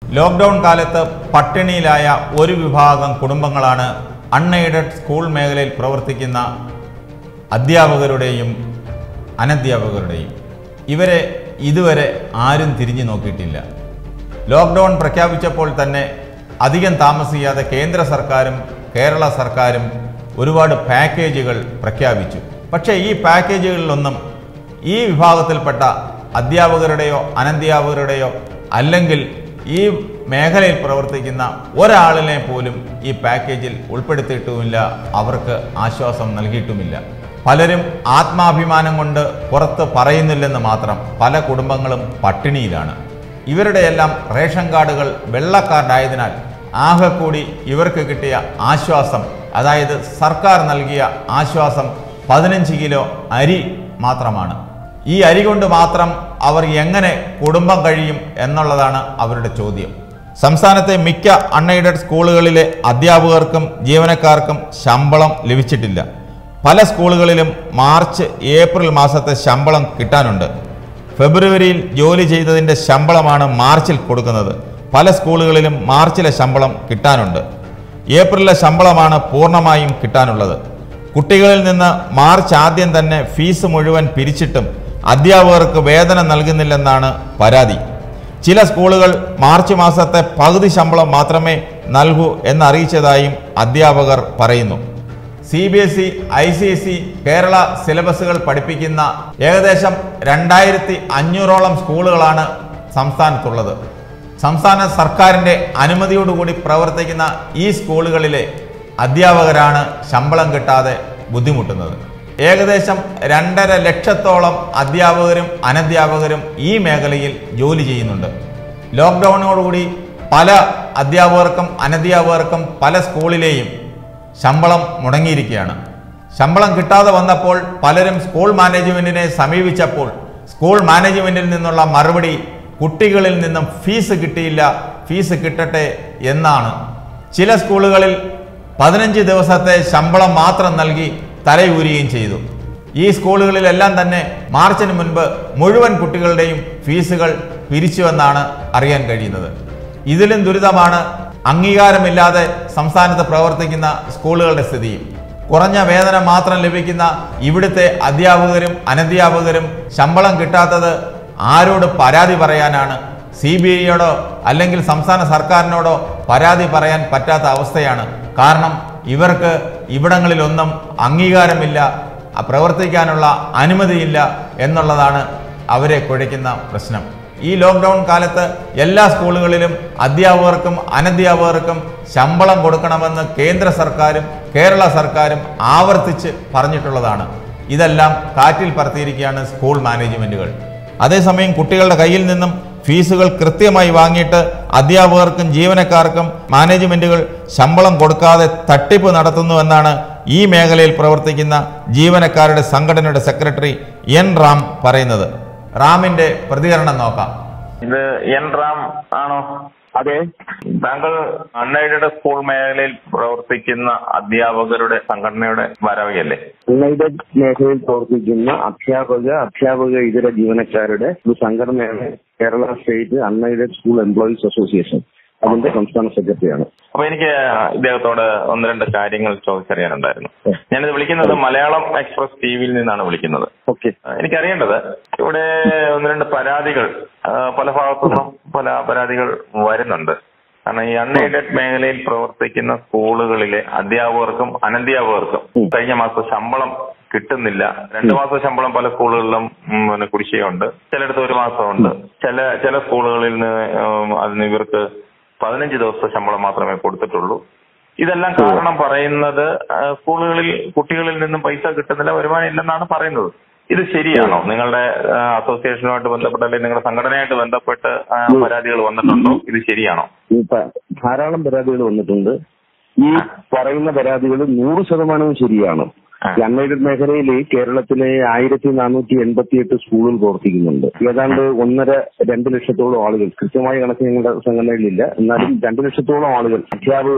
Lockdown കാലത്ത് പട്ടിണിയിലായ ഒരു വിഭാഗം കുടുംബങ്ങളാണ് അൺഎയ്ഡഡ് സ്കൂൾ മേഖലയിൽ പ്രവർത്തിക്കുന്ന അധ്യാപകരുടെയും അനധ്യാപകരുടെയും ഇവരെ ഇതുവരെ ആരും തിരിഞ്ഞു നോക്കിയിട്ടില്ല ലോക്ക്ഡൗൺ പ്രഖ്യാപിച്ചപ്പോൾ തന്നെ അധികം താമസിയാതെ കേന്ദ്ര സർക്കാരും കേരള സർക്കാരും ഒരുപാട് പാക്കേജുകൾ പ്രഖ്യാപിച്ചു പക്ഷേ ഈ പാക്കേജുകളിലൊന്നും ഈ വിഭാഗത്തിൽപ്പെട്ട അധ്യാപകരുടെയോ അനധ്യാപകരുടെയോ അല്ലെങ്കിൽ ഈ മേഖലയിൽ പ്രവർത്തിക്കുന്ന ഒരാളിനെ പോലും ഈ പാക്കേജിൽ ഉൾപ്പെടുത്തിയിട്ടുമില്ല അവർക്ക് ആശ്വാസം നൽകിയിട്ടുമില്ല പലരും ആത്മാഭിമാനം കൊണ്ട് പുറത്ത് പറയുന്നില്ലെന്ന് മാത്രം പല കുടുംബങ്ങളും പട്ടിണിയിലാണ് ഇവരുടെയെല്ലാം റേഷൻ കാർഡുകൾ വെള്ള കാർഡായതിനാൽ ആകെ കൂടി ഇവർക്ക് കിട്ടിയ ആശ്വാസം അതായത് സർക്കാർ നൽകിയ ആശ്വാസം പതിനഞ്ച് കിലോ അരി മാത്രമാണ് ഈ അരി കൊണ്ട് മാത്രം അവർ എങ്ങനെ കുടുംബം കഴിയും എന്നുള്ളതാണ് അവരുടെ ചോദ്യം സംസ്ഥാനത്തെ മിക്ക അൺഎയ്ഡഡ് സ്കൂളുകളിലെ അധ്യാപകർക്കും ജീവനക്കാർക്കും ശമ്പളം ലഭിച്ചിട്ടില്ല പല സ്കൂളുകളിലും മാർച്ച് ഏപ്രിൽ മാസത്തെ ശമ്പളം കിട്ടാനുണ്ട് ഫെബ്രുവരിയിൽ ജോലി ചെയ്തതിൻ്റെ ശമ്പളമാണ് മാർച്ചിൽ കൊടുക്കുന്നത് പല സ്കൂളുകളിലും മാർച്ചിലെ ശമ്പളം കിട്ടാനുണ്ട് ഏപ്രിലിലെ ശമ്പളമാണ് പൂർണ്ണമായും കിട്ടാനുള്ളത് കുട്ടികളിൽ നിന്ന് മാർച്ച് ആദ്യം തന്നെ ഫീസ് മുഴുവൻ പിരിച്ചിട്ടും അധ്യാപകർക്ക് വേതനം നൽകുന്നില്ലെന്നാണ് പരാതി ചില സ്കൂളുകൾ മാർച്ച് മാസത്തെ പകുതി ശമ്പളം മാത്രമേ നൽകൂ എന്നറിയിച്ചതായും അധ്യാപകർ പറയുന്നു C B S E I C S E Kerala സിലബസുകൾ പഠിപ്പിക്കുന്ന ഏകദേശം രണ്ടായിരത്തി അഞ്ഞൂറോളം സ്കൂളുകളാണ് സംസ്ഥാനത്തുള്ളത് സംസ്ഥാന സർക്കാരിൻ്റെ അനുമതിയോടുകൂടി പ്രവർത്തിക്കുന്ന ഈ സ്കൂളുകളിലെ അധ്യാപകരാണ് ശമ്പളം കിട്ടാതെ ബുദ്ധിമുട്ടുന്നത് ഏകദേശം രണ്ടര ലക്ഷത്തോളം അധ്യാപകരും അനധ്യാപകരും ഈ മേഖലയിൽ ജോലി ചെയ്യുന്നുണ്ട് ലോക്ക്ഡൗണോടുകൂടി പല അധ്യാപകർക്കും അനധ്യാപകർക്കും പല സ്കൂളിലെയും ശമ്പളം മുടങ്ങിയിരിക്കുകയാണ് ശമ്പളം കിട്ടാതെ വന്നപ്പോൾ പലരും സ്കൂൾ മാനേജ്മെന്റിനെ സമീപിച്ചപ്പോൾ സ്കൂൾ മാനേജ്മെന്റിൽ നിന്നുള്ള മറുപടി കുട്ടികളിൽ നിന്നും ഫീസ് കിട്ടിയില്ല ഫീസ് കിട്ടട്ടെ എന്നാണ് ചില സ്കൂളുകളിൽ പതിനഞ്ച് ദിവസത്തെ ശമ്പളം മാത്രം നൽകി തലയൂരുകയും ചെയ്തു ഈ സ്കൂളുകളിലെല്ലാം തന്നെ മാർച്ചിന് മുൻപ് മുഴുവൻ കുട്ടികളുടെയും ഫീസുകൾ പിരിച്ചുവെന്നാണ് അറിയാൻ കഴിയുന്നത് ഇതിലും ദുരിതമാണ് അംഗീകാരമില്ലാതെ സംസ്ഥാനത്ത് പ്രവർത്തിക്കുന്ന സ്കൂളുകളുടെ സ്ഥിതിയും കുറഞ്ഞ വേതനം മാത്രം ലഭിക്കുന്ന ഇവിടുത്തെ അധ്യാപകരും അനധ്യാപകരും ശമ്പളം കിട്ടാത്തത് ആരോട് പരാതി പറയാനാണ് സി ബി ഐയോടോ അല്ലെങ്കിൽ സംസ്ഥാന സർക്കാരിനോടോ പരാതി പറയാൻ പറ്റാത്ത അവസ്ഥയാണ് കാരണം ഇവർക്ക് ഇവിടങ്ങളിലൊന്നും അംഗീകാരമില്ല ആ പ്രവർത്തിക്കാനുള്ള അനുമതിയില്ല എന്നുള്ളതാണ് അവരെ കുഴയ്ക്കുന്ന പ്രശ്നം ഈ ലോക്ക്ഡൗൺ കാലത്ത് എല്ലാ സ്കൂളുകളിലും അധ്യാപകർക്കും അനധ്യാപകർക്കും ശമ്പളം കൊടുക്കണമെന്ന് കേന്ദ്ര സർക്കാരും കേരള സർക്കാരും ആവർത്തിച്ച് പറഞ്ഞിട്ടുള്ളതാണ് ഇതെല്ലാം കാറ്റിൽ പറത്തിയിരിക്കുകയാണ് സ്കൂൾ മാനേജ്മെന്റുകൾ അതേസമയം കുട്ടികളുടെ കയ്യിൽ നിന്നും ഫീസുകൾ കൃത്യമായി വാങ്ങിയിട്ട് അധ്യാപകർക്കും ജീവനക്കാർക്കും മാനേജ്മെന്റുകൾ ശമ്പളം കൊടുക്കാതെ തട്ടിപ്പ് നടത്തുന്നുവെന്നാണ് ഈ മേഖലയിൽ പ്രവർത്തിക്കുന്ന ജീവനക്കാരുടെ സംഘടനയുടെ സെക്രട്ടറി എൻ റാം പറയുന്നത് റാമിന്റെ പ്രതികരണം നോക്കാം ഇത് എൻ റാം ആണോ അതെ താങ്കൾ അൺഎയ്ഡഡ് സ്കൂൾ മേഖലയിൽ പ്രവർത്തിക്കുന്ന അധ്യാപകരുടെ സംഘടനയുടെ ഭാരവാഹിയല്ലേ അൺഎയ്ഡഡ് മേഖലയിൽ പ്രവർത്തിക്കുന്ന അധ്യാപക അധ്യാപക ഇതര ജീവനക്കാരുടെ ഒരു സംഘടനയാണ് Kerala state unaided school employees association അതിന്റെ സംസ്ഥാന സെക്രട്ടറിയാണ് അപ്പൊ എനിക്ക് ഇദ്ദേഹത്തോട് ഒന്ന് രണ്ട് കാര്യങ്ങൾ ചോദിച്ചറിയാനുണ്ടായിരുന്നു ഞാനിത് വിളിക്കുന്നത് മലയാളം എക്സ്പ്രസ് ടി വിയിൽ നിന്നാണ് വിളിക്കുന്നത് ഓക്കെ എനിക്കറിയേണ്ടത് ഇവിടെ ഒന്ന് രണ്ട് പരാതികൾ ആ, പല ഭാഗത്തുനിന്നും പല പരാതികൾ വരുന്നുണ്ട് കാരണം ഈ അൺഎയ്ഡഡ് മേഖലയിൽ പ്രവർത്തിക്കുന്ന സ്കൂളുകളിലെ അധ്യാപകർക്കും അനധ്യാപകർക്കും കഴിഞ്ഞ മാസം ശമ്പളം കിട്ടുന്നില്ല രണ്ടു മാസം ശമ്പളം പല സ്കൂളുകളിലും ഉം, പിന്നെ കുടിശ്ശികയുണ്ട് ചിലയിടത്ത് ഒരു മാസമുണ്ട് ചില ചില സ്കൂളുകളിൽ നിന്ന് ഉം, അതിന് ഇവർക്ക് പതിനഞ്ച് ദിവസത്തെ ശമ്പളം മാത്രമേ കൊടുത്തിട്ടുള്ളൂ ഇതെല്ലാം കാരണം പറയുന്നത് ആ, സ്കൂളുകളിൽ കുട്ടികളിൽ നിന്നും പൈസ കിട്ടുന്നില്ല വരുമാനം ഇല്ലെന്നാണ് പറയുന്നത് ഇത് ശരിയാണോ നിങ്ങളുടെ ആ, അസോസിയേഷനുമായിട്ട് ബന്ധപ്പെട്ട് അല്ലെങ്കിൽ നിങ്ങളുടെ സംഘടനയായിട്ട് ബന്ധപ്പെട്ട് ആ, പരാതികൾ വന്നിട്ടുണ്ടോ ഇത് ശരിയാണോ ഈ പ- ധാരാളം പരാതികൾ വന്നിട്ടുണ്ട് ഈ പറയുന്ന പരാതികൾ നൂറ് ശതമാനവും ശരിയാണ് ആ. ഈ അൺഎയ്ഡഡ് മേഖലയിൽ കേരളത്തിലെ ആയിരത്തി നാനൂറ്റി എൺപത്തി എട്ട് സ്കൂളുകൾ പ്രവർത്തിക്കുന്നുണ്ട് ഏതാണ്ട് ഒന്നര രണ്ട് ലക്ഷത്തോളം ആളുകൾ കൃത്യമായ കണക്ക് ഞങ്ങളുടെ സംഘടനയിലില്ല എന്നാലും രണ്ട് ലക്ഷത്തോളം ആളുകൾ അധ്യാപകരും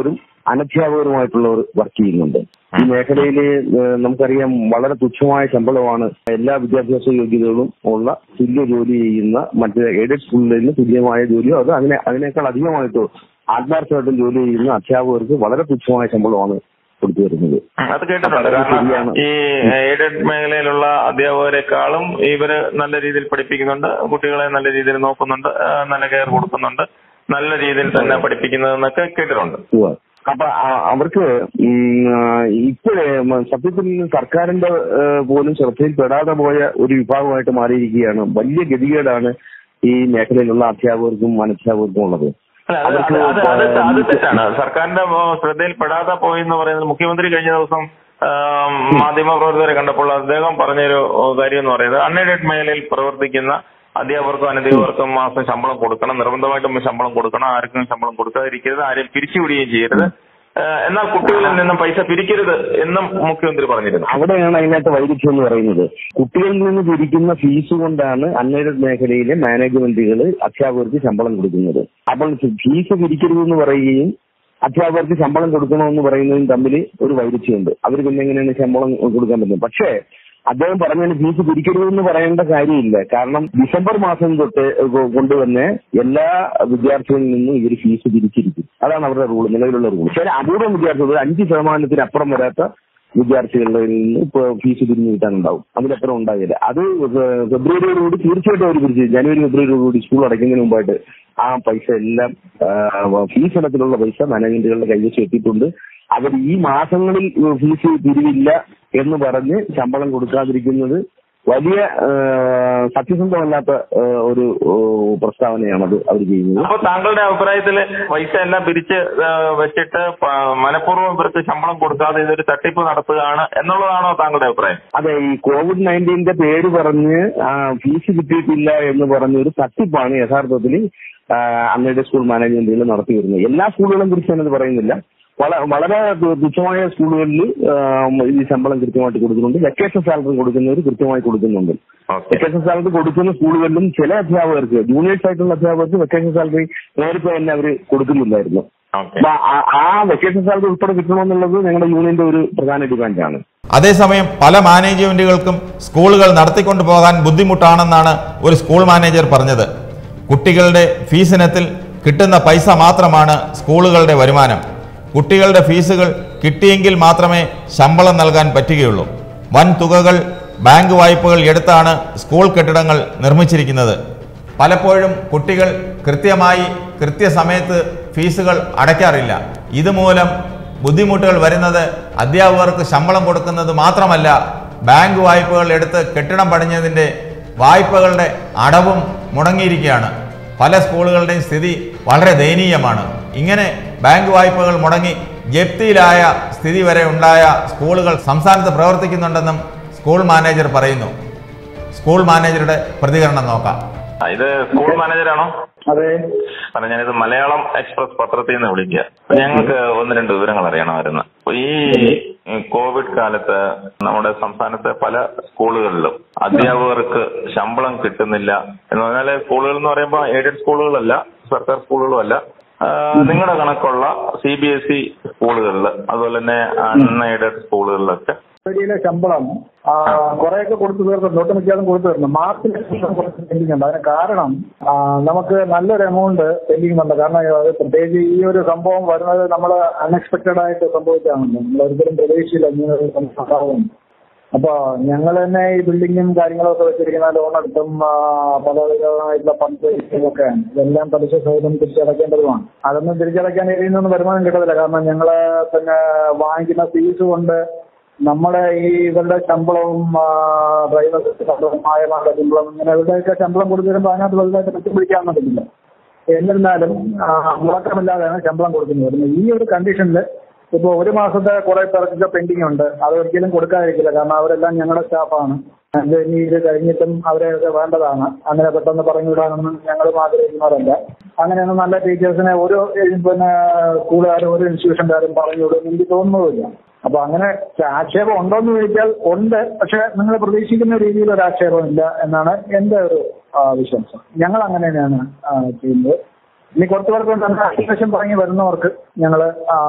അനധ്യാപകരുമായിട്ടുള്ളവർ വർക്ക് ചെയ്യുന്നുണ്ട് ഈ മേഖലയിൽ നമുക്കറിയാം വളരെ തുച്ഛമായ ശമ്പളമാണ് എല്ലാ വിദ്യാഭ്യാസ യോഗ്യതകളും ഉള്ള തുല്യ ജോലി ചെയ്യുന്ന മറ്റ് എയ്ഡഡ് സ്കൂളുകളിൽ തുല്യമായ ജോലിയോ അത് അതിനെ അതിനേക്കാൾ അധികമായിട്ടോ ആത്മാർത്ഥമായിട്ടും ജോലി ചെയ്യുന്ന അധ്യാപകർക്ക് വളരെ തുച്ഛമായ ശമ്പളമാണ് കൊടുത്തു വരുന്നത് അത് കേട്ടിട്ടുണ്ട് അത് കാരണം ശരിയാണ്. ഈ എയ്ഡഡ് മേഖലയിലുള്ള അധ്യാപകരെക്കാളും ഇവര് നല്ല രീതിയിൽ പഠിപ്പിക്കുന്നുണ്ട് കുട്ടികളെ നല്ല രീതിയിൽ നോക്കുന്നുണ്ട് ആ, നല്ല കെയർ കൊടുക്കുന്നുണ്ട് നല്ല രീതിയിൽ തന്നെ പഠിപ്പിക്കുന്നതെന്നൊക്കെ കേട്ടിട്ടുണ്ട് ഉവ്വ്. അപ്പൊ ആ- അവർക്ക് ഉം, ആ, ഇപ്പോഴേ മ- സത്യത്തിൽ സർക്കാരിന്റെ ഏ, പോലും ശ്രദ്ധയിൽപ്പെടാതെ പോയ ഒരു വിഭാഗമായിട്ട് മാറിയിരിക്കുകയാണ് വലിയ ഗതികേടാണ് ഈ മേഖലയിലുള്ള അധ്യാപകർക്കും അനധ്യാപകർക്കും ഉള്ളത് അല്ല, അത് അത് അത് അത് ത- അത് തെറ്റാണ് സർക്കാരിന്റെ ഓ, ശ്രദ്ധയിൽപ്പെടാതെ പോയി എന്ന് പറയുന്നത് മുഖ്യമന്ത്രി കഴിഞ്ഞ ദിവസം ആ, മാധ്യമപ്രവർത്തകരെ കണ്ടപ്പോൾ അദ്ദേഹം പറഞ്ഞൊരു ഓ, കാര്യം എന്ന് പറയുന്നത് അൺഎയ്ഡഡ് മേഖലയിൽ പ്രവർത്തിക്കുന്ന അധ്യാപകർക്കും അനധ്യാപകർക്കും മാസം ശമ്പളം കൊടുക്കണം നിർബന്ധമായിട്ടും ശമ്പളം കൊടുക്കണം ആർക്കും ശമ്പളം കൊടുക്കാതിരിക്കരുത് ആരെയും പിരിച്ചുവിടുകയും ചെയ്യരുത് ആ, എന്നാൽ കുട്ടികളിൽ നിന്നും പൈസ പിരിക്കരുത് എന്നും മുഖ്യമന്ത്രി പറഞ്ഞിരുന്നു അവിടെയാണ് അതിനകത്ത് വൈരുദ്ധ്യം എന്ന് പറയുന്നത് കുട്ടികളിൽ നിന്ന് പിരിക്കുന്ന ഫീസ് കൊണ്ടാണ് അൺഎയ്ഡഡ് മേഖലയിലെ മാനേജ്മെന്റുകൾ അധ്യാപകർക്ക് ശമ്പളം കൊടുക്കുന്നത് അപ്പോൾ ഫീസ് പിരിക്കരുതെന്ന് പറയുകയും അധ്യാപകർക്ക് ശമ്പളം കൊടുക്കണമെന്ന് പറയുന്നതും തമ്മിൽ ഒരു വൈരുദ്ധ്യമുണ്ട് അവർ പിന്നെ എങ്ങനെയാണ് ശമ്പളം കൊടുക്കാൻ പറ്റുന്നത് പക്ഷേ അദ്ദേഹം പറഞ്ഞതിന് ഫീസ് പിരിക്കരുതെന്ന് പറയേണ്ട കാര്യമില്ല കാരണം ഡിസംബർ മാസം തൊട്ട് കൊ- കൊണ്ടുവന്ന് എല്ലാ വിദ്യാർത്ഥികളിൽ നിന്നും ഇവർ ഫീസ് പിരിച്ചിരിക്കും അതാണ് അവരുടെ റൂൾ നിലവിലുള്ള റൂൾ ചില അപൂർവം വിദ്യാർത്ഥികൾ ഒരു അഞ്ച് ശതമാനത്തിന് അപ്പുറം വരാത്ത വിദ്യാർത്ഥികളുടെ നിന്ന് ഇപ്പൊ ഫീസ് പിരിഞ്ഞു കിട്ടാനുണ്ടാവും അതിലപ്പുറം ഉണ്ടാകില്ല അത് ഫെ- ഫെബ്രുവരിയോടുകൂടി തീർച്ചയായിട്ടും അവർ പിരിച്ചു ജനുവരി ഫെബ്രുവരിയോടുകൂടി സ്കൂൾ അടയ്ക്കുന്നതിന് മുമ്പായിട്ട് ആ പൈസ എല്ലാം ആ, ഫീസ് ഇനത്തിലുള്ള പൈസ മാനേജ്മെന്റുകളുടെ കൈവശം എത്തിയിട്ടുണ്ട് അവർ ഈ മാസങ്ങളിൽ ഫീസ് പിരിവില്ല എന്ന് പറഞ്ഞ് ശമ്പളം കൊടുക്കാതിരിക്കുന്നത് വലിയ ആ, സത്യസന്ധമല്ലാത്ത ആ, ഒരു ഓ, പ്രസ്താവനയാണത് അവർ ചെയ്യുന്നത് അപ്പൊ താങ്കളുടെ അഭിപ്രായത്തില് പൈസ എല്ലാം പിരിച്ച് ആ, വെച്ചിട്ട് പ- മനഃപൂർവ്വം ഇവർക്ക് ശമ്പളം കൊടുക്കാതെ ഇതൊരു തട്ടിപ്പ് നടത്തുകയാണ് എന്നുള്ളതാണോ താങ്കളുടെ അഭിപ്രായം അതെ ഈ കോവിഡ് നയൻറ്റീന്റെ പേര് പറഞ്ഞ് ആ, ഫീസ് കിട്ടിയിട്ടില്ല എന്ന് പറഞ്ഞ ഒരു തട്ടിപ്പാണ് യഥാർത്ഥത്തിൽ അന്നയുടെ സ്കൂൾ മാനേജ്മെന്റുകൾ നടത്തി വരുന്നത് എല്ലാ സ്കൂളുകളും കുറിച്ച് ഞാനത് പറയുന്നില്ല വള- വളരെ തു- തുച്ഛമായ സ്കൂളുകളിൽ ആ, ഈ ശമ്പളം കൃത്യമായിട്ട് കൊടുക്കുന്നുണ്ട് വെക്കേഷൻ സാലറി കൊടുക്കുന്നവർ കൃത്യമായി കൊടുക്കുന്നുണ്ട് ഓക്കെ വെക്കേഷൻ സാലറി കൊടുക്കുന്ന സ്കൂളുകളിലും ചില അധ്യാപകർക്ക് ജൂനിയേഴ്സ് ആയിട്ടുള്ള അധ്യാപകർക്ക് വെക്കേഷൻ സാലറി നേരത്തെ തന്നെ അവർ കൊടുക്കുന്നില്ലായിരുന്നു ഓക്കെ അപ്പൊ ആ- ആ വെക്കേഷൻ സാലറി ഉൾപ്പെടെ കിട്ടണമെന്നുള്ളത് ഞങ്ങളുടെ യൂണിയന്റെ ഒരു പ്രധാന ഡിമാൻഡാണ് അതേസമയം പല മാനേജ്മെന്റുകൾക്കും സ്കൂളുകൾ നടത്തിക്കൊണ്ടു പോകാൻ ബുദ്ധിമുട്ടാണെന്നാണ് ഒരു സ്കൂൾ മാനേജർ പറഞ്ഞത് കുട്ടികളുടെ ഫീസ് ഇനത്തിൽ കിട്ടുന്ന പൈസ മാത്രമാണ് സ്കൂളുകളുടെ വരുമാനം കുട്ടികളുടെ ഫീസുകൾ കിട്ടിയെങ്കിൽ മാത്രമേ ശമ്പളം നൽകാൻ പറ്റുകയുള്ളൂ വൻ തുകകൾ ബാങ്ക് വായ്പകൾ എടുത്താണ് സ്കൂൾ കെട്ടിടങ്ങൾ നിർമ്മിച്ചിരിക്കുന്നത് പലപ്പോഴും കുട്ടികൾ കൃത്യമായി കൃത്യസമയത്ത് ഫീസുകൾ അടയ്ക്കാറില്ല ഇതുമൂലം ബുദ്ധിമുട്ടുകൾ വരുന്നത് അധ്യാപകർക്ക് ശമ്പളം കൊടുക്കുന്നത് മാത്രമല്ല ബാങ്ക് വായ്പകൾ എടുത്ത് കെട്ടിടം പണിഞ്ഞതിൻ്റെ വായ്പകളുടെ അടവും മുടങ്ങിയിരിക്കുകയാണ് പല സ്കൂളുകളുടെയും സ്ഥിതി വളരെ ദയനീയമാണ് ഇങ്ങനെ ബാങ്ക് വായ്പകൾ മുടങ്ങി ജപ്തിയിലായ സ്ഥിതി വരെ ഉണ്ടായ സ്കൂളുകൾ സംസ്ഥാനത്ത് പ്രവർത്തിക്കുന്നുണ്ടെന്നും സ്കൂൾ മാനേജർ പറയുന്നു സ്കൂൾ മാനേജറുടെ പ്രതികരണം നോക്കാം ആ, ഇത് സ്കൂൾ മാനേജറാണോ അതെ കാരണം ഞാനിത് മലയാളം എക്സ്പ്രസ് പത്രത്തിൽ നിന്ന് വിളിക്കുക അപ്പൊ ഞങ്ങൾക്ക് ഒന്ന് രണ്ട് വിവരങ്ങൾ അറിയണമായിരുന്നു അപ്പൊ ഈ കോവിഡ് കാലത്ത് നമ്മുടെ സംസ്ഥാനത്തെ പല സ്കൂളുകളിലും അധ്യാപകർക്ക് ശമ്പളം കിട്ടുന്നില്ല എന്ന് പറഞ്ഞാല് സ്കൂളുകൾ എന്ന് പറയുമ്പോൾ എയ്ഡഡ് സ്കൂളുകളല്ല സർക്കാർ സ്കൂളുകളും അല്ല നിങ്ങളുടെ കണക്കുള്ള സി ബി എസ് ഇ സ്കൂളുകളിൽ അതുപോലെ തന്നെ അൺ എയ്ഡഡ് സ്കൂളുകളിലൊക്കെ ജനുവരിയിലെ ശമ്പളം ആ, കുറെയൊക്കെ കൊടുത്തു തീർക്കുന്നുണ്ട് ഒട്ടുമിക്കതും കൊടുത്തു തീർന്നു മാർച്ചിൽ കുറച്ച് പെൻഡിങ് ഉണ്ട് അതിന് കാരണം ആ, നമുക്ക് നല്ലൊരു എമൗണ്ട് പെൻഡിങ് ഉണ്ട് കാരണം അത് പ്രത്യേകിച്ച് ഈ ഒരു സംഭവം വരുന്നത് നമ്മൾ അൺഎക്സ്പെക്ടഡ് ആയിട്ട് സംഭവിച്ചാണല്ലോ നമ്മൾ ഒരിക്കലും പ്രതീക്ഷയില്ല ഇങ്ങനെ ഒരു സംഭവം ഉണ്ടാവും അപ്പൊ ഞങ്ങൾ തന്നെ ഈ ബിൽഡിങ്ങും കാര്യങ്ങളും ഒക്കെ വെച്ചിരിക്കുന്ന ലോൺ എടുത്തും ആ, പലവിധമായിട്ടുള്ള ഫണ്ട് ഒക്കെ ഇതെല്ലാം പലിശ സഹിതം തിരിച്ചടക്കേണ്ടതുമാണ് അതൊന്നും തിരിച്ചടയ്ക്കാൻ ഇതിൽ നിന്നും വരുമാനം കിട്ടത്തില്ല കാരണം ഞങ്ങള് പിന്നെ വാങ്ങിക്കുന്ന ഫീസ് കൊണ്ട് നമ്മുടെ ഈ ഇവരുടെ ശമ്പളവും ഡ്രൈവർ ശമ്പളം ആയമാരുടെ ശമ്പളം ഇങ്ങനെ ഇവരുടെയൊക്കെ ശമ്പളം കൊടുത്തു വരുമ്പോൾ അതിനകത്ത് വലുതായിട്ട് വെച്ചുപിടിക്കാൻ പറ്റില്ല എന്നിരുന്നാലും ആ, മുടക്കമില്ലാതെയാണ് ശമ്പളം കൊടുക്കുന്നത് വരുന്നത് ഈ ഒരു കണ്ടീഷനിൽ ഇപ്പോൾ ഒരു മാസത്തെ കുറെ പേർക്ക് പെൻഡിങ് ഉണ്ട് അത് ഒരിക്കലും കൊടുക്കാതിരിക്കില്ല കാരണം അവരെല്ലാം ഞങ്ങളുടെ സ്റ്റാഫാണ് അത് ഇനി ഇത് കഴിഞ്ഞിട്ടും അവരെയൊക്കെ വേണ്ടതാണ് അങ്ങനെ പെട്ടെന്ന് പറഞ്ഞു വിടാനൊന്നും ഞങ്ങളും ആഗ്രഹിക്കുന്നവരല്ല അങ്ങനെയൊന്നും നല്ല ടീച്ചേഴ്സിനെ ഓരോ ഏ, പിന്നെ സ്കൂളുകാരും ഓരോ ഇൻസ്റ്റിറ്റ്യൂഷൻകാരും പറഞ്ഞു വിടും എനിക്ക് തോന്നുന്നതില്ല അപ്പൊ അങ്ങനെ ആക്ഷേപം ഉണ്ടോന്ന് ചോദിച്ചാൽ ഉണ്ട് പക്ഷെ നിങ്ങൾ പ്രതീക്ഷിക്കുന്ന രീതിയിൽ ഒരു ആക്ഷേപം ഇല്ല എന്നാണ് എന്റെ ഒരു ആ, വിശ്വാസം ഞങ്ങൾ അങ്ങനെ തന്നെയാണ് ആ, ചെയ്യുന്നത് ഇനി കുറച്ച് പേർക്ക് തന്നെ അഡ്മിഷൻ പറഞ്ഞ് വരുന്നവർക്ക് ഞങ്ങൾ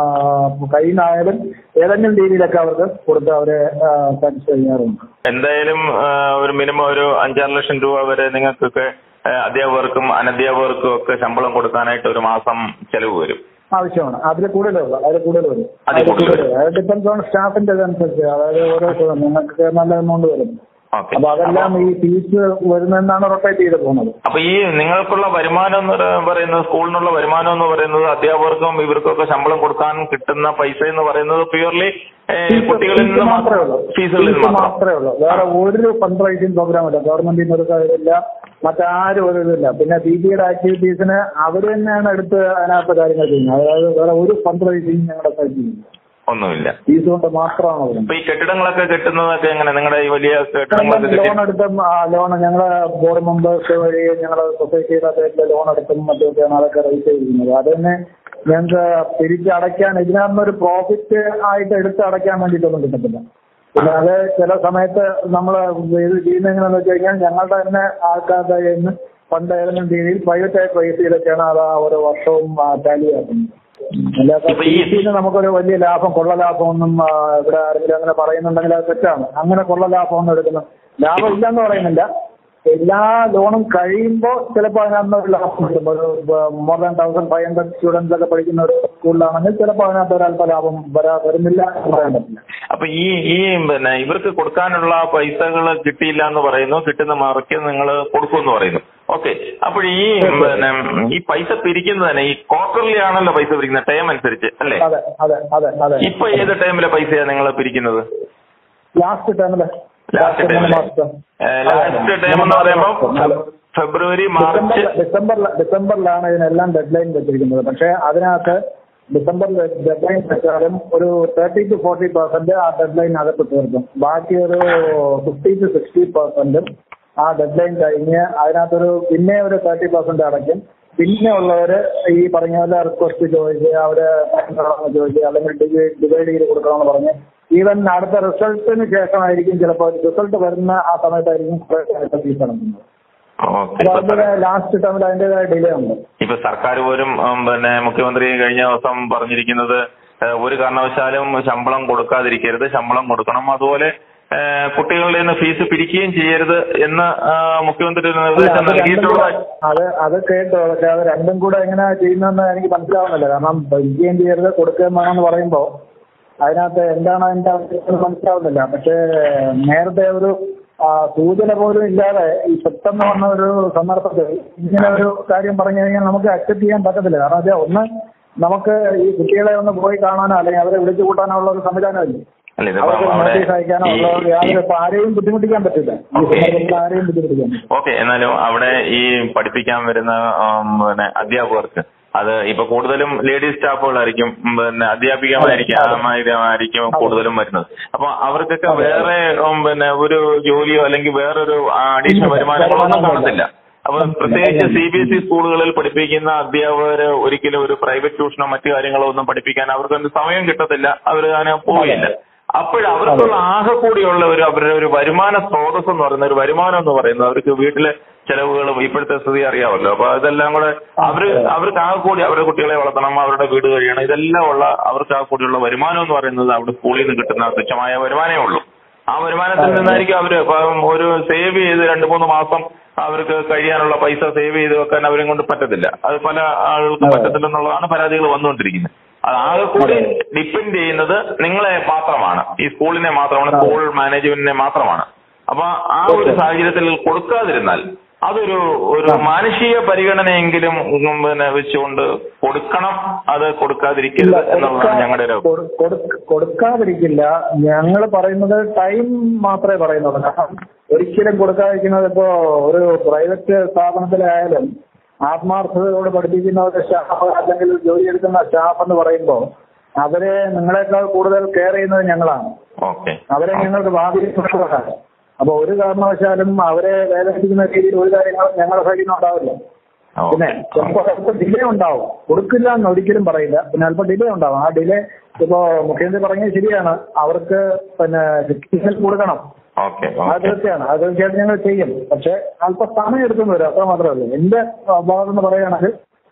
കയ്യിൽ നിന്നായാലും ഏതെങ്കിലും രീതിയിലൊക്കെ അവർക്ക് കൊടുത്ത് അവരെ സാറ്റിസ്ഫൈ ചെയ്യാറുണ്ട് എന്തായാലും ആ, ഒരു മിനിമം ഒരു അഞ്ചാറ് ലക്ഷം രൂപ വരെ നിങ്ങൾക്കൊക്കെ ആ, അധ്യാപകർക്കും അനധ്യാപകർക്കും ഒക്കെ ശമ്പളം കൊടുക്കാനായിട്ട് ഒരു മാസം ചെലവ് വരും ആവശ്യമാണ് അതിൽ കൂടുതലുള്ള അതിൽ കൂടുതൽ വരും അതിൽ അതിൽ കൂടുതൽ കൂടുതൽ വരും. അത് ഡിപ്പെൻസ് ഓൺ സ്റ്റാഫിന്റെ അനുസരിച്ച് അതായത് ഓരോ നിങ്ങൾക്ക് നല്ല എമൗണ്ട് വരും ഓക്കെ അപ്പൊ അതെല്ലാം ഈ ഫീസ് വരുന്നതെന്നാണ് റൊട്ടേറ്റ് ചെയ്ത് പോകുന്നത് അപ്പൊ ഈ നിങ്ങൾക്കുള്ള വരുമാനം എന്ന് പറ- പറയുന്നത് സ്കൂളിനുള്ള വരുമാനം എന്ന് പറയുന്നത് അധ്യാപകർക്കും ഇവർക്കൊക്കെ ശമ്പളം കൊടുക്കാൻ കിട്ടുന്ന പൈസ എന്ന് പറയുന്നത് പ്യൂർലി കുട്ടികളിൽ നിന്ന് മാത്രമേ ഉള്ളൂ ഫീസുകളിൽ നിന്ന് ഫീസ് മാത്രം മാത്രമേ ഉള്ളൂ വേറെ ഒരു ഫണ്ട് റൈസിംഗ് പ്രോഗ്രാം ഇല്ല ഗവൺമെന്റിന് ഒരു കാര്യമില്ല മറ്റാരും ഒരു ഇതില്ല പിന്നെ ബി ബിയുടെ ആക്ടിവിറ്റീസിന് അവർ തന്നെയാണ് എടുത്ത് അതിനകത്ത് കാര്യങ്ങൾ ചെയ്യുന്നത് അതായത് വേറെ ഒരു ഫണ്ട് റൈസിംഗ് ഞങ്ങളുടെ സൈറ്റിൽ ഇല്ല ഒന്നുമില്ല ഫീസ് കൊണ്ട് മാത്രമാണ് വരുന്നത് അപ്പൊ ഈ കെട്ടിടങ്ങളൊക്കെ കെട്ടുന്നതൊക്കെ എങ്ങനെ നിങ്ങളുടെ ഈ വലിയ കെട്ടിടങ്ങളൊക്കെ കെട്ടി ലോൺ എടുത്തും ആ ലോൺ ഞങ്ങളെ ബോർഡ് മെമ്പേഴ്സ് വഴി ഞങ്ങളെ സൊസൈറ്റിയുടെ പേരിൽ ലോൺ എടുത്തും മറ്റൊക്കെയാണ് അതൊക്കെ റേറ്റ് ചെയ്തിരിക്കുന്നത് അത് തന്നെ ഞങ്ങൾക്ക് തിരിച്ചടയ്ക്കാൻ ഇതിനകത്തൊരു പ്രോഫിറ്റ് ആയിട്ട് എടുത്ത് അടയ്ക്കാൻ വേണ്ടിയിട്ടൊന്നും കിട്ടത്തില്ല പിന്നെ അത് ചില സമയത്ത് നമ്മൾ ഇത് ചെയ്യുന്നത് എങ്ങനെയാണെന്ന് വെച്ച് കഴിഞ്ഞാൽ ഞങ്ങളുടെ തന്നെ ആൾക്കാരുടെ കയ്യിൽ നിന്ന് ഫണ്ട് ഏതെങ്കിലും രീതിയിൽ പ്രൈവറ്റ് ആയിട്ട് റേസ് ചെയ്തൊക്കെയാണ് അത് ആ ഓരോ വർഷവും ടാലി ആക്കുന്നത് അല്ലാതെ ഇപ്പൊ ഈ- ഫീസിന് നമുക്കൊരു വലിയ ലാഭം കൊള്ള ലാഭമൊന്നും ആ, ഇവിടെ ആരെങ്കിലും അങ്ങനെ പറയുന്നുണ്ടെങ്കിൽ അത് തെറ്റാണ് അങ്ങനെ കൊള്ള ലാഭമൊന്നും എടുക്കുന്നു ലാഭം ഇല്ലെന്ന് പറയുന്നില്ല എല്ലാ ലോണും കഴിയുമ്പോൾ ചിലപ്പോൾ അതിനകത്ത് ഒരു ലാഭം കിട്ടും ഒരു more than thousand five hundred students ഒക്കെ പഠിക്കുന്ന ഒരു സ്കൂളിലാണെങ്കിൽ ചിലപ്പോൾ അതിനകത്ത് ഒരല്പ ലാഭം വരാ വരുന്നില്ല എന്ന് പറയാൻ പറ്റില്ല അപ്പൊ ഈ ഈ പിന്നെ ഇവർക്ക് കൊടുക്കാനുള്ള പൈസകൾ കിട്ടിയില്ല എന്ന് പറയുന്നു കിട്ടുന്ന മറയ്ക്ക് നിങ്ങൾ കൊടുക്കുമെന്ന് പറയുന്നു ഓക്കെ അപ്പോൾ ഈ പിന്നെ ഈ പൈസ പിരിക്കുന്നത് തന്നെ ഈ ക്വാർട്ടർലി ആണല്ലോ പൈസ പിരിക്കുന്നത് ടൈം അനുസരിച്ച് അല്ലേ അതെ അതെ അതെ അതെ ഇപ്പൊ ഏത് ടൈമിലെ പൈസയാണ് നിങ്ങൾ പിരിക്കുന്നത് ലാസ്റ്റ് ടൈമില് ലാസ്റ്റ് ടൈമില് ലാസ്റ്റ് ടൈം എന്ന് പറയുമ്പോൾ ഫെബ്രുവരി മാർച്ച് ഡിസംബറിൽ ഡിസംബറിലാണ് ഇതിനെല്ലാം ഡെഡ് ലൈൻ വെച്ചിരിക്കുന്നത് പക്ഷേ അതിനകത്ത് ഡിസംബറിൽ ഡെഡ് ലൈൻ വെച്ചാലും ഒരു തേർട്ടി ടു ഫോർട്ടി പെർസെന്റ് ആ ഡെഡ് ലൈൻ അകത്ത് തീർക്കും ബാക്കി ഒരു ഫിഫ്റ്റി ടു സിക്സ്റ്റി പെർസെന്റും ആ ഡെഡ് ലൈൻ കഴിഞ്ഞ് അതിനകത്തൊരു പിന്നെ ഒരു തേർട്ടി പെർസെന്റ് അടയ്ക്കും പിന്നെ ഉള്ളവര് ഈ പറഞ്ഞ പോലെ റിക്വസ്റ്റ് ചോദിച്ച് അവര് തരണമെന്ന് ചോദിച്ച് അല്ലെങ്കിൽ ഡിവൈഡ് ചെയ്ത് കൊടുക്കണമെന്ന് പറഞ്ഞ് ഈവൻ അടുത്ത റിസൾട്ടിന് ശേഷമായിരിക്കും ചിലപ്പോൾ റിസൾട്ട് വരുന്ന ആ സമയത്തായിരിക്കും കുറേ ഫീസ് അടങ്ങുന്നത് ഓക്കെ അപ്പൊ അതിന്റെ ലാസ്റ്റ് ടൈമിൽ അതിന്റേതായ ഡിലേ ഉണ്ട് ഇപ്പൊ സർക്കാർ പോലും ഉം, പിന്നെ മുഖ്യമന്ത്രി കഴിഞ്ഞ ദിവസം പറഞ്ഞിരിക്കുന്നത് ഏഹ്, ഒരു കാരണവശാലും ശമ്പളം കൊടുക്കാതിരിക്കരുത് ശമ്പളം കൊടുക്കണം അതുപോലെ ഏഹ്, കുട്ടികളുടെ നിന്ന് ഫീസ് പിരിക്കുകയും ചെയ്യരുത് എന്ന് ആ, മുഖ്യമന്ത്രി ഒരു അല്ല, നിർദ്ദേശം അത് രണ്ടും നൽകിയിട്ടുള്ള കൂടെ- അത് അത് കേട്ടു പക്ഷെ അത് രണ്ടും കൂടെ എങ്ങനെ ചെയ്യുന്നതെന്ന് എനിക്ക് മനസ്സിലാവുന്നില്ല കാരണം ഭരിക്കുകയും ചെയ്യരുത് കൊടുക്കുകയും വേണമെന്ന് പറയുമ്പോൾ അതിനകത്ത് എന്താണ് അതിന്റെ അവസ്ഥ മനസ്സിലാവുന്നില്ല പക്ഷേ നേരത്തെ ഒരു ആ, സൂചന പോലും ഇല്ലാതെ ഈ പെട്ടെന്ന് വന്ന ഒരു സന്ദർഭത്തിൽ ഇങ്ങനെ ഒരു കാര്യം പറഞ്ഞു കഴിഞ്ഞാൽ നമുക്ക് അക്സെപ്റ്റ് ചെയ്യാൻ പറ്റത്തില്ല കാരണം വെച്ചാൽ ഒന്ന് നമുക്ക് ഈ കുട്ടികളെ ഒന്ന് പോയി കാണാനോ അല്ലെങ്കിൽ അവരെ വിളിച്ചു കൂട്ടാനോ ഉള്ള ഒരു സംവിധാനമില്ല അല്ല ഇതിപ്പോ അവർക്ക് അവിടെ നോട്ടീസ് അയക്കാനോ ഈ- ഉള്ള യാതൊരു ഇപ്പൊ ആരെയും ബുദ്ധിമുട്ടിക്കാൻ പറ്റില്ല ഈ ഓക്കേ. സന്ദർഭത്തിൽ ആരെയും ബുദ്ധിമുട്ടിക്കാൻ പറ്റില്ല ഓക്കെ എന്നാലും അവിടെ ഈ പഠിപ്പിക്കാൻ വരുന്ന ഉം, പിന്നെ അധ്യാപകർക്ക് അത് ഇപ്പൊ കൂടുതലും ലേഡീസ് സ്റ്റാഫുകളായിരിക്കും ഉം, പിന്നെ അധ്യാപികമായിരിക്കും ആയിരിക്കും കൂടുതലും വരുന്നത് അപ്പൊ അവർക്കൊക്കെ വേറെ ഉം, പിന്നെ ഒരു ജോലിയോ അല്ലെങ്കിൽ വേറൊരു അഡീഷണൽ വരുമാനങ്ങളൊന്നും കാണത്തില്ല അപ്പൊ പ്രത്യേകിച്ച് സി ബി എസ് ഇ സ്കൂളുകളിൽ പഠിപ്പിക്കുന്ന അധ്യാപകര് ഒരിക്കലും ഒരു പ്രൈവറ്റ് ട്യൂഷനോ മറ്റു കാര്യങ്ങളോ ഒന്നും പഠിപ്പിക്കാൻ അവർക്ക് സമയം കിട്ടത്തില്ല അവർ അതിനെ പോവില്ല അപ്പോൾ അവർക്കുള്ള ആകെ കൂടിയുള്ള ഒരു അവരുടെ ഒരു വരുമാന സ്രോതസ് എന്ന് പറയുന്ന ഒരു വരുമാനം എന്ന് പറയുന്നത് അവർക്ക് വീട്ടിലെ ചെലവുകളും ഇപ്പോഴത്തെ സ്ഥിതി അറിയാമല്ലോ അപ്പൊ ഇതെല്ലാം കൂടെ അവര് അവർക്ക് ആകെ കൂടി അവരുടെ കുട്ടികളെ വളർത്തണം അവരുടെ വീട് കഴിയണം ഇതെല്ലാം ഉള്ള അവർക്ക് ആകെ കൂടിയുള്ള വരുമാനം എന്ന് പറയുന്നത് അവിടെ സ്കൂളിൽ നിന്ന് കിട്ടുന്ന തുച്ഛമായ വരുമാനമേ ഉള്ളൂ ആ വരുമാനത്തിൽ നിന്നായിരിക്കും അവര് ഇപ്പം ഒരു സേവ് ചെയ്ത് രണ്ട് മൂന്ന് മാസം അവർക്ക് കഴിയാനുള്ള പൈസ സേവ് ചെയ്ത് വെക്കാൻ അവരെ കൊണ്ട് പറ്റത്തില്ല അത് പല ആളുകൾക്ക് പറ്റത്തില്ലെന്നുള്ളതാണ് പരാതികൾ വന്നുകൊണ്ടിരിക്കുന്നത് അത് ആകെ കൂടി ഡിപ്പെൻഡ് ചെയ്യുന്നത് നിങ്ങളെ മാത്രമാണ് ഈ സ്കൂളിനെ മാത്രമാണ് സ്കൂൾ മാനേജ്മെന്റിനെ മാത്രമാണ് അപ്പൊ ആ ഒരു സാഹചര്യത്തിൽ കൊടുക്കാതിരുന്നാൽ അതൊരു ഒരു മാനുഷിക പരിഗണനയെങ്കിലും ഉം, പിന്നെ വെച്ചുകൊണ്ട് കൊടുക്കണം അത് കൊടുക്കാതിരിക്കരുത് എന്നുള്ളതാണ് ഞങ്ങളുടെ ഒരു കൊടു- കൊടു- കൊടുക്കാതിരിക്കില്ല ഞങ്ങൾ പറയുന്നത് ടൈം മാത്രമേ പറയുന്നുള്ളൂ കാരണം ഒരിക്കലും കൊടുക്കാതിരിക്കുന്നത് ഇപ്പോ ഒരു പ്രൈവറ്റ് സ്ഥാപനത്തിലായാലും ആത്മാർത്ഥതയോട് പഠിപ്പിക്കുന്ന ഒരു സ്റ്റാഫ് അല്ലെങ്കിൽ ജോലി എടുക്കുന്ന സ്റ്റാഫ് എന്ന് പറയുമ്പോൾ അവരെ നിങ്ങളെക്കാൾ കൂടുതൽ കെയർ ചെയ്യുന്നത് ഞങ്ങളാണ് ഓക്കെ അവരെ ഞങ്ങൾക്ക് ബാധിക്കുന്നതാണ് അപ്പൊ ഒരു കാരണവശാലും അവരെ വേദനിപ്പിക്കുന്ന രീതിയിൽ ഒരു കാര്യങ്ങളും ഞങ്ങളുടെ സൈഡിൽ നിന്ന് ഉണ്ടാവില്ല പിന്നെ ചിലപ്പോൾ അല്പം ഡിലേ ഉണ്ടാവും കൊടുക്കില്ല എന്ന് ഒരിക്കലും പറയില്ല പിന്നെ അല്പം ഡിലേ ഉണ്ടാവും ആ ഡിലേ ഇപ്പോ മുഖ്യമന്ത്രി പറഞ്ഞത് ശരിയാണ് അവർക്ക് പിന്നെ സിറ്റിസൺ കൊടുക്കണം ഓക്കെ അത് തീർച്ചയാണ് അത് തീർച്ചയായിട്ടും ഞങ്ങൾ ചെയ്യും പക്ഷെ അല്പം സമയം എടുക്കുന്നു വരും അത്ര മാത്രമേ ഉള്ളൂ എന്റെ ഭാഗത്ത് നിന്ന് പറയുകയാണെങ്കിൽ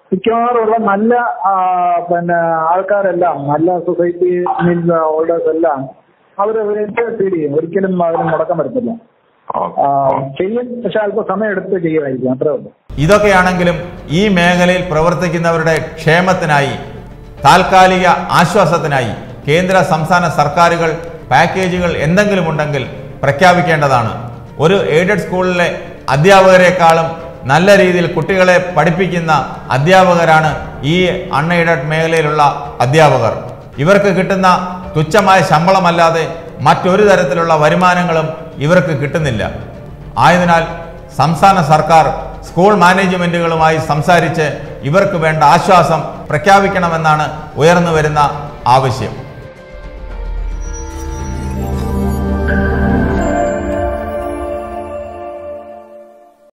മിക്കവാറുമുള്ള നല്ല ആ, പിന്നെ ആൾക്കാരെല്ലാം നല്ല സൊസൈറ്റി ഹോൾഡേഴ്സ് എല്ലാം അവർ ഫീൽ ചെയ്യും ഒരിക്കലും അതിന് മുടക്കം വരത്തില്ല ഓക്കെ. ആ, ചെയ്യും പക്ഷെ അല്പം സമയം എടുത്ത് ചെയ്യുമായിരിക്കും അത്രേ ഉള്ളൂ ഇതൊക്കെയാണെങ്കിലും ഈ മേഖലയിൽ പ്രവർത്തിക്കുന്നവരുടെ ക്ഷേമത്തിനായി താൽക്കാലിക ആശ്വാസത്തിനായി കേന്ദ്ര സംസ്ഥാന സർക്കാരുകൾ പാക്കേജുകൾ എന്തെങ്കിലും ഉണ്ടെങ്കിൽ പ്രഖ്യാപിക്കേണ്ടതാണ് ഒരു എയ്ഡഡ് സ്കൂളിലെ അധ്യാപകരെക്കാളും നല്ല രീതിയിൽ കുട്ടികളെ പഠിപ്പിക്കുന്ന അധ്യാപകരാണ് ഈ അൺഎയ്ഡഡ് മേഖലയിലുള്ള അധ്യാപകർ ഇവർക്ക് കിട്ടുന്ന തുച്ഛമായ ശമ്പളമല്ലാതെ മറ്റൊരു തരത്തിലുള്ള വരുമാനങ്ങളും ഇവർക്ക് കിട്ടുന്നില്ല ആയതിനാൽ സംസ്ഥാന സർക്കാർ സ്കൂൾ മാനേജ്മെന്റുകളുമായി സംസാരിച്ച് ഇവർക്ക് വേണ്ട ആശ്വാസം പ്രഖ്യാപിക്കണമെന്നാണ് ഉയർന്നു വരുന്ന ആവശ്യം